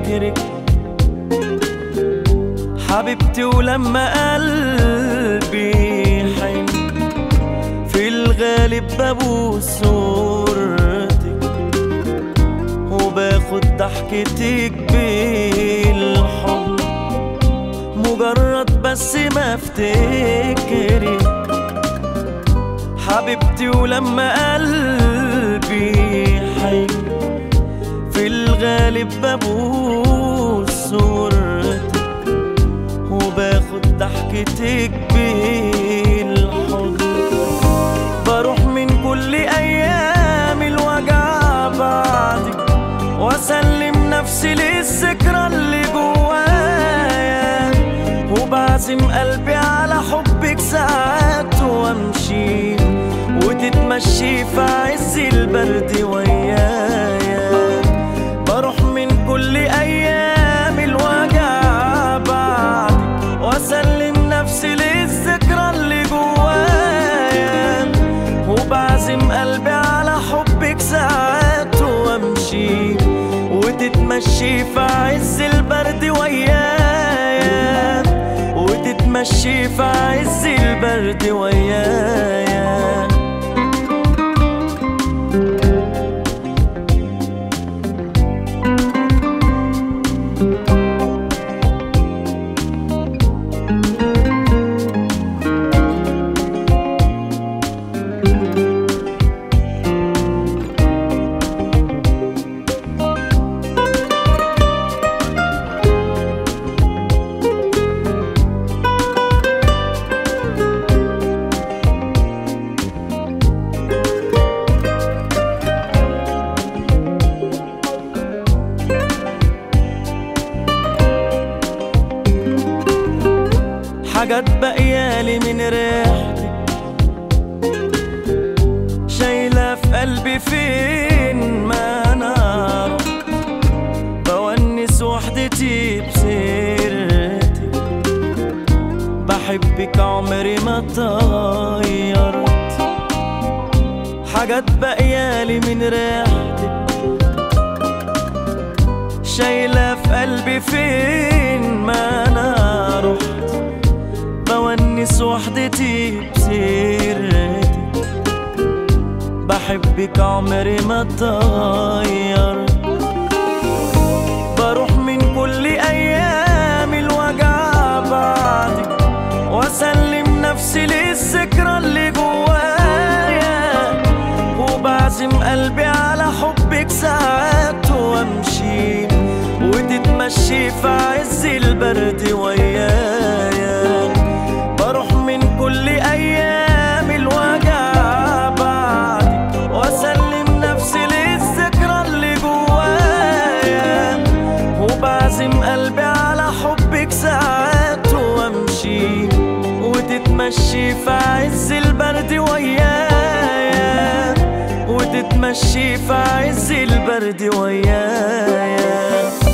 افتكرك حبيبتي ولما قلبي حن في الغالب ببوس صورتك وباخد ضحكتك بالحضن مجرد بس ما افتكرك حبيبتي ولما قلبي حي في الغالب ببوس صورتك وباخد ضحكتك بالحضن بروح من كل ايام الوجع بعدك واسلم نفسي للذكرى اللي جوايا وبعزم قلبي على حبك ساعات وامشي وتتمشي في عز البرد ويايا بروح من كل ايام الوجع بعدك واسلم نفسي للذكرى اللي جوايا وبعزم قلبي على حبك ساعات وامشي وتتمشي في عز البرد ويايا وتتمشي في عز البرد ويايا حاجات بقيالي من ريحتك شايلة في قلبي فين ما انا رحت بونس وحدتي بسيرتك بحبك عمري ما اتغيرت حاجات بقيالي من ريحتك شايلة في قلبي فين ما انا رحت بونس وحدتي بسيرتك بحبك عمري ما اتغير بروح من كل ايام الوجع بعدك واسلم نفسي للذكرى اللي جوايا وبعزم قلبي على حبك ساعات وامشي وتتمشي في عز البرد ويايا بروح من كل ايام الوجع بعدك واسلم نفسي للذكرى اللي جوايا وبعزم قلبي على حبك ساعات وامشي وتتمشي في عز البرد ويايا وتتمشي في عز البرد ويايا